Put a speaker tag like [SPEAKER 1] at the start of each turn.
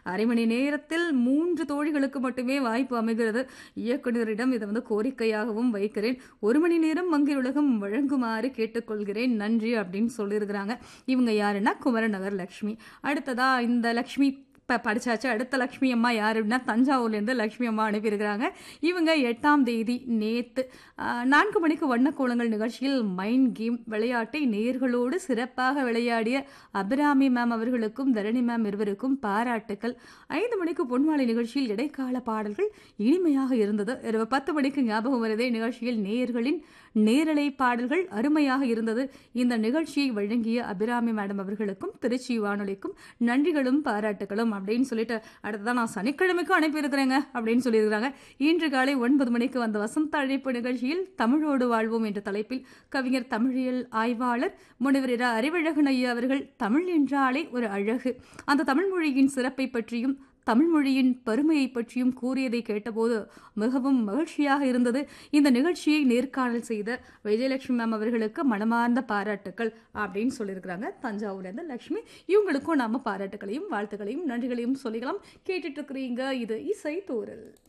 [SPEAKER 1] அரை மணி நேரத்தில் மூன்று தோழிகளுக்கு மட்டுமே வாய்ப்பு அமைகிறது இயக்குநரிடம் இதை வந்து கோரிக்கையாகவும் வைக்கிறேன் ஒரு மணி நேரம் மங்கில் உலகம் வழங்குமாறு கேட்டுக்கொள்கிறேன் நன்றி அப்படின்னு சொல்லியிருக்கிறாங்க இவங்க யாருன்னா குமரநகர் லக்ஷ்மி அடுத்ததா இந்த லக்ஷ்மி இப்போ படிச்சாச்சு அடுத்த லக்ஷ்மி அம்மா யார் அப்படின்னா தஞ்சாவூர்லேருந்து லக்ஷ்மி அம்மா அனுப்பியிருக்கிறாங்க இவங்க எட்டாம் தேதி நேத்து ஆஹ், நான்கு மணிக்கு வண்ணக்கோலங்கள் நிகழ்ச்சியில் மைண்ட் கேம் விளையாட்டை நேர்களோடு சிறப்பாக விளையாடிய அபிராமி மேம் அவர்களுக்கும் தரணி மேம் இருவருக்கும் பாராட்டுக்கள் ஐந்து மணிக்கு பொன்மாலை நிகழ்ச்சியில் இடைக்கால பாடல்கள் இனிமையாக இருந்தது இரவு பத்து மணிக்கு ஞாபகம் வருதே நிகழ்ச்சியில் நேயர்களின் நேரலை பாடல்கள் அருமையாக இருந்தது இந்த நிகழ்ச்சியை வழங்கிய அபிராமி மேடம் அவர்களுக்கும் திருச்சி வானொலிக்கும் நன்றிகளும் பாராட்டுகளும் அப்படின்னு சொல்லிட்டு அடுத்ததான் நான் சனிக்கிழமைக்கும் அனுப்பியிருக்கிறேங்க அப்படின்னு சொல்லியிருக்கிறாங்க இன்று காலை ஒன்பது மணிக்கு வந்த வசந்த அழைப்பு நிகழ்ச்சியில் தமிழோடு வாழ்வோம் என்ற தலைப்பில் கவிஞர் தமிழியல் ஆய்வாளர் முனைவர் இரா அறிவழகன் ஐயா அவர்கள் தமிழ் என்றாலே ஒரு அழகு அந்த தமிழ் மொழியின் சிறப்பை பற்றியும் தமிழ் மொழியின் பெருமையை பற்றியும் கூறியதை கேட்டபோது மிகவும் மகிழ்ச்சியாக இருந்தது இந்த நிகழ்ச்சியை நேர்காணல் செய்த விஜயலட்சுமி மேம் அவர்களுக்கு மனமார்ந்த பாராட்டுக்கள் அப்படின்னு சொல்லியிருக்கிறாங்க தஞ்சாவூர்லேருந்து லக்ஷ்மி இவங்களுக்கும் நாம பாராட்டுகளையும் வாழ்த்துக்களையும் நன்றிகளையும் சொல்லிக்கலாம் கேட்டுட்டு இருக்கிறீங்க இது இசை தூரல்